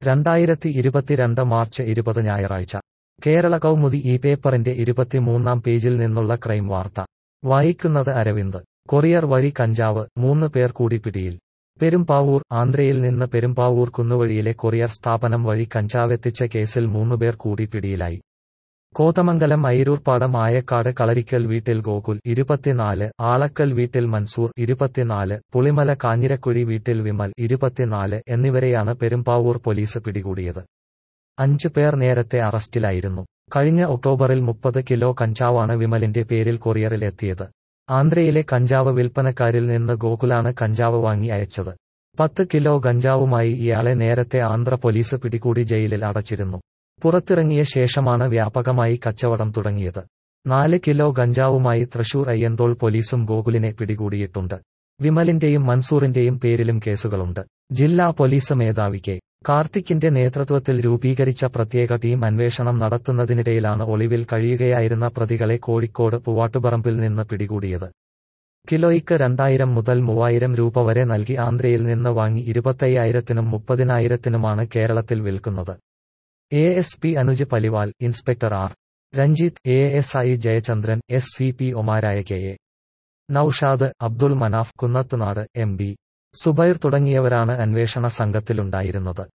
രണ്ടായിരത്തി ഇരുപത്തിരണ്ട് മാർച്ച് ഇരുപത് ഞായറാഴ്ച കേരള കൗമുദി ഈ പേപ്പറിന്റെ ഇരുപത്തിമൂന്നാം പേജിൽ നിന്നുള്ള ക്രൈം വാർത്ത വായിക്കുന്നത് അരവിന്ദ് കൊറിയർ വഴി കഞ്ചാവ് മൂന്ന് പേർ കൂടി പിടിയിൽ പെരുമ്പാവൂർ ആന്ധ്രയിൽ നിന്ന് പെരുമ്പാവൂർ കുന്നുവഴിയിലെ കൊറിയർ സ്ഥാപനം വഴി കഞ്ചാവെത്തിച്ച കേസിൽ മൂന്നുപേർ കൂടി പിടിയിലായി കോതമംഗലം അയിരൂർപ്പാടം ആയക്കാട് കളരിക്കൽ വീട്ടിൽ ഗോകുൽ ഇരുപത്തിനാല് ആളക്കൽ വീട്ടിൽ മൻസൂർ ഇരുപത്തിനാല് പുളിമല കാഞ്ഞിരക്കുഴി വീട്ടിൽ വിമൽ ഇരുപത്തിനാല് എന്നിവരെയാണ് പെരുമ്പാവൂർ പോലീസ് പിടികൂടിയത് അഞ്ചു പേർ നേരത്തെ അറസ്റ്റിലായിരുന്നു കഴിഞ്ഞ ഒക്ടോബറിൽ മുപ്പത് കിലോ കഞ്ചാവാണ് വിമലിന്റെ പേരിൽ കൊറിയറിൽ എത്തിയത് ആന്ധ്രയിലെ കഞ്ചാവ് വിൽപ്പനക്കാരിൽ നിന്ന് ഗോകുലാണ് കഞ്ചാവ് വാങ്ങി അയച്ചത് പത്ത് കിലോ ഗഞ്ചാവുമായി ഇയാളെ നേരത്തെ ആന്ധ്ര പോലീസ് പിടികൂടി ജയിലിൽ അടച്ചിരുന്നു പുറത്തിറങ്ങിയ ശേഷമാണ് വ്യാപകമായി കച്ചവടം തുടങ്ങിയത് നാല് കിലോ ഗഞ്ചാവുമായി തൃശൂർ അയ്യന്തോൾ പോലീസും ഗോകുലിനെ പിടികൂടിയിട്ടുണ്ട് വിമലിന്റെയും മൻസൂറിന്റെയും പേരിലും കേസുകളുണ്ട് ജില്ലാ പോലീസ് മേധാവി കെ കാർത്തിക്കിന്റെ നേതൃത്വത്തിൽ രൂപീകരിച്ച പ്രത്യേക ടീം അന്വേഷണം നടത്തുന്നതിനിടയിലാണ് ഒളിവിൽ കഴിയുകയായിരുന്ന പ്രതികളെ കോഴിക്കോട് പൂവാട്ടുപറമ്പിൽ നിന്ന് പിടികൂടിയത് കിലോയ്ക്ക് രണ്ടായിരം മുതൽ മൂവായിരം രൂപ വരെ നൽകി ആന്ധ്രയിൽ നിന്ന് വാങ്ങി ഇരുപത്തയ്യായിരത്തിനും മുപ്പതിനായിരത്തിനുമാണ് കേരളത്തിൽ വിൽക്കുന്നത് A S P Anuj Paliwal inspector R Ranjith A S I Jayachandran S C P ഒമാരായ K A Naushad Abdul Manaf Kunnathunad M B Subair തുടങ്ങിയവരാണ് അന്വേഷണ സംഘത്തിലുണ്ടായിരുന്നത്